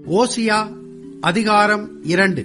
ஓசியா அதிகாரம் இரண்டு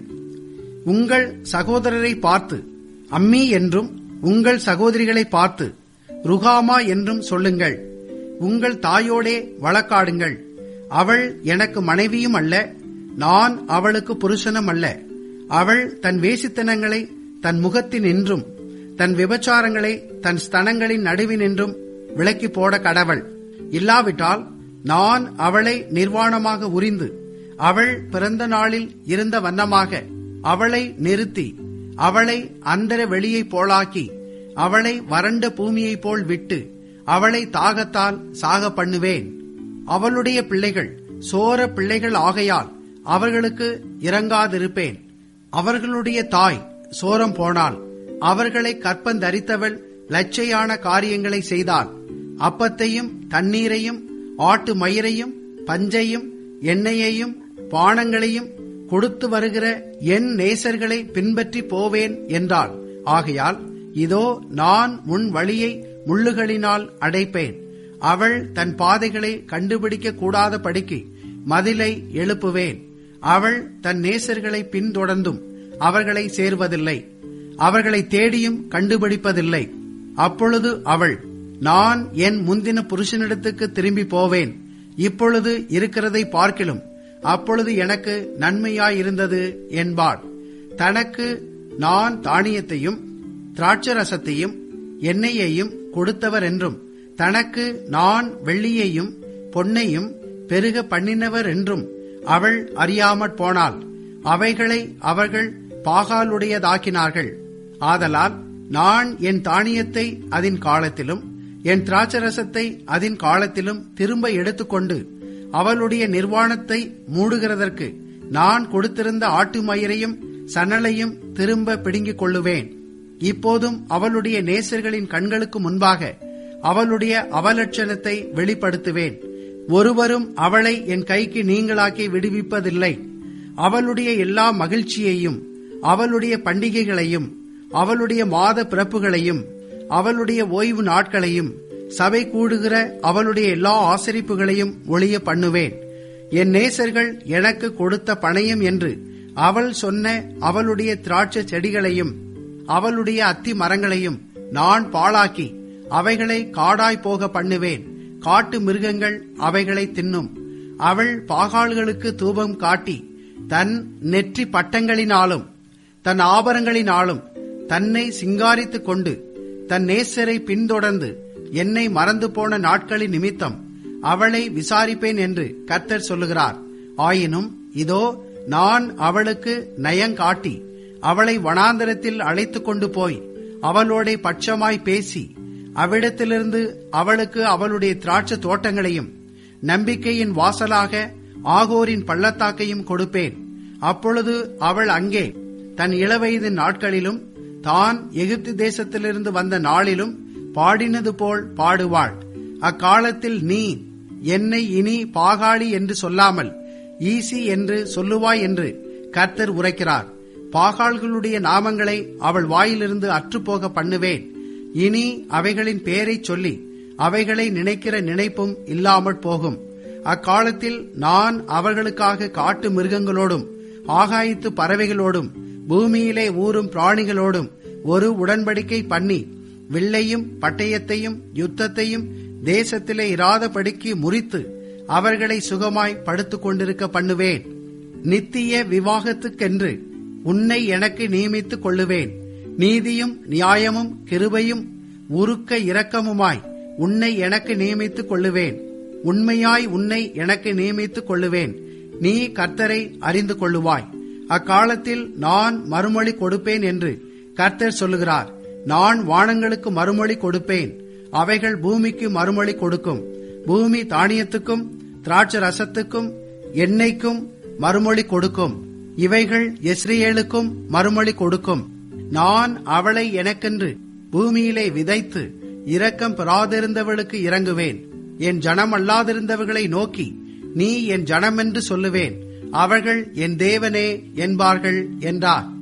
உங்கள் சகோதரரை பார்த்து அம்மி என்றும் உங்கள் சகோதரிகளை பார்த்து ருகாமா என்றும் சொல்லுங்கள் உங்கள் தாயோடே வழக்காடுங்கள் அவள் எனக்கு மனைவியும் அல்ல நான் அவளுக்கு புருஷனும் அல்ல அவள் தன் வேசித்தனங்களை தன் முகத்தினின்றும் தன் விபச்சாரங்களை தன் ஸ்தனங்களின் நடுவினின்றும் விலக்கி போட கடவள் இல்லாவிட்டால் நான் அவளை நிர்வாணமாக உரிந்து அவள் பிறந்த நாளில் இருந்த வண்ணமாக அவளை நிறுத்தி அவளை அந்தர வெளியைப் போலாக்கி அவளை வறண்ட பூமியைப் போல் விட்டு அவளை தாகத்தால் சாக பண்ணுவேன் அவளுடைய பிள்ளைகள் சோர பிள்ளைகள் ஆகையால் அவர்களுக்கு இறங்காதிருப்பேன் அவர்களுடைய தாய் சோரம் போனாள் அவர்களை கற்பந்தரித்தவள் லட்சையான காரியங்களை செய்தாள் அப்பத்தையும் தண்ணீரையும் ஆட்டு மயிரையும் பஞ்சையும் எண்ணெயையும் பானங்களையும் கொடுத்து வருகிற என் நேசர்களை பின்பற்றி போவேன் என்றாள் ஆகையால் இதோ நான் உன் வழியை முள்ளுகளினால் அடைப்பேன் அவள் தன் பாதைகளை கண்டுபிடிக்க கூடாத படிக்கு மதிலை எழுப்புவேன் அவள் தன் நேசர்களை பின்தொடர்ந்தும் அவர்களை சேர்வதில்லை அவர்களை தேடியும் கண்டுபிடிப்பதில்லை அப்பொழுது அவள் நான் என் முந்தின புருஷனிடத்துக்கு திரும்பி போவேன் இப்பொழுது இருக்கிறதை பார்க்கிலும் அப்பொழுது எனக்கு நன்மையாயிருந்தது என்பாள் தனக்கு நான் தானியத்தையும் திராட்சரசத்தையும் எண்ணெயையும் கொடுத்தவர் என்றும் தனக்கு நான் வெள்ளியையும் பொன்னையும் பெருக பண்ணினவர் என்றும் அவள் அறியாமற் போனாள் அவைகளை அவர்கள் பாகாலுடையதாக்கினார்கள் ஆதலால் நான் என் தானியத்தை அதன் காலத்திலும் என் திராட்சரசத்தை அதன் காலத்திலும் திரும்ப எடுத்துக்கொண்டு அவளுடைய நிர்வாணத்தை மூடுகிறதற்கு நான் கொடுத்திருந்த ஆட்டு மயிரையும் சணலையும் திரும்ப பிடுங்கிக் கொள்ளுவேன் இப்போதும் அவளுடைய நேசர்களின் கண்களுக்கு முன்பாக அவளுடைய அவலட்சணத்தை வெளிப்படுத்துவேன் ஒருவரும் அவளை என் கைக்கு நீங்களாக்கி விடுவிப்பதில்லை அவளுடைய எல்லா மகிழ்ச்சியையும் அவளுடைய பண்டிகைகளையும் அவளுடைய மாத பிறப்புகளையும் அவளுடைய ஓய்வு நாட்களையும் சபை கூடுகிற அவளுடைய எல்லா ஆசரிப்புகளையும் ஒளிய பண்ணுவேன் என் நேசர்கள் எனக்கு கொடுத்த பணயம் என்று அவள் சொன்ன அவளுடைய திராட்சை செடிகளையும் அவளுடைய அத்தி மரங்களையும் நான் பாழாக்கி அவைகளை காடாய் போக பண்ணுவேன் காட்டு மிருகங்கள் அவைகளை தின்னும் அவள் பாகால்களுக்கு தூபம் காட்டி தன் நெற்றி பட்டங்களினாலும் தன் ஆபரங்களினாலும் தன்னை சிங்காரித்துக் கொண்டு தன் நேசரை பின்தொடர்ந்து என்னை மறந்து போன நாட்களின் நிமித்தம் அவளை விசாரிப்பேன் என்று கர்த்தர் சொல்லுகிறார் ஆயினும் இதோ நான் அவளுக்கு நயங்காட்டி அவளை வனாந்தரத்தில் அழைத்துக் கொண்டு போய் அவளோட பட்சமாய் பேசி அவ்விடத்திலிருந்து அவளுக்கு அவளுடைய திராட்சை தோட்டங்களையும் நம்பிக்கையின் வாசலாக ஆகோரின் பள்ளத்தாக்கையும் கொடுப்பேன் அப்பொழுது அவள் அங்கே தன் இளவயது நாட்களிலும் தான் எகிப்து தேசத்திலிருந்து வந்த நாளிலும் பாடினது போல் பாடுவாள் அக்காலத்தில் நீ என்னை இனி பாகாளி என்று சொல்லாமல் ஈசி என்று சொல்லுவாய் என்று கர்த்தர் உரைக்கிறார் பாகாள்களுடைய நாமங்களை அவள் வாயிலிருந்து அற்றுப்போக பண்ணுவேன் இனி அவைகளின் பெயரைச் சொல்லி அவைகளை நினைக்கிற நினைப்பும் இல்லாமற் போகும் அக்காலத்தில் நான் அவர்களுக்காக காட்டு மிருகங்களோடும் ஆகாயத்து பறவைகளோடும் பூமியிலே ஊறும் பிராணிகளோடும் ஒரு உடன்படிக்கை பண்ணி வில்லையும் பட்டயத்தையும் யுத்தத்தையும் தேசத்திலே இராதபடிக்கு முறித்து அவர்களை சுகமாய் படுத்துக் கொண்டிருக்க பண்ணுவேன் நித்திய விவாகத்துக்கென்று உன்னை எனக்கு நியமித்துக் கொள்ளுவேன் நீதியும் நியாயமும் கிருபையும் உருக்க இரக்கமுமாய் உன்னை எனக்கு நியமித்துக் கொள்ளுவேன் உண்மையாய் உன்னை எனக்கு நியமித்துக் கொள்ளுவேன் நீ கர்த்தரை அறிந்து கொள்ளுவாய் அக்காலத்தில் நான் மறுமொழி கொடுப்பேன் என்று கர்த்தர் சொல்லுகிறார் நான் வானங்களுக்கு மறுமொழி கொடுப்பேன் அவைகள் பூமிக்கு மறுமொழி கொடுக்கும் பூமி தானியத்துக்கும் திராட்சை ரசத்துக்கும் எண்ணெய்க்கும் மறுமொழி கொடுக்கும் இவைகள் எஸ்ரேலுக்கும் மறுமொழி கொடுக்கும் நான் அவளை எனக்கென்று பூமியிலே விதைத்து இரக்கம் பெறாதிருந்தவளுக்கு இறங்குவேன் என் ஜனம் அல்லாதிருந்தவர்களை நோக்கி நீ என் ஜனமென்று சொல்லுவேன் அவர்கள் என் தேவனே என்பார்கள் என்றார்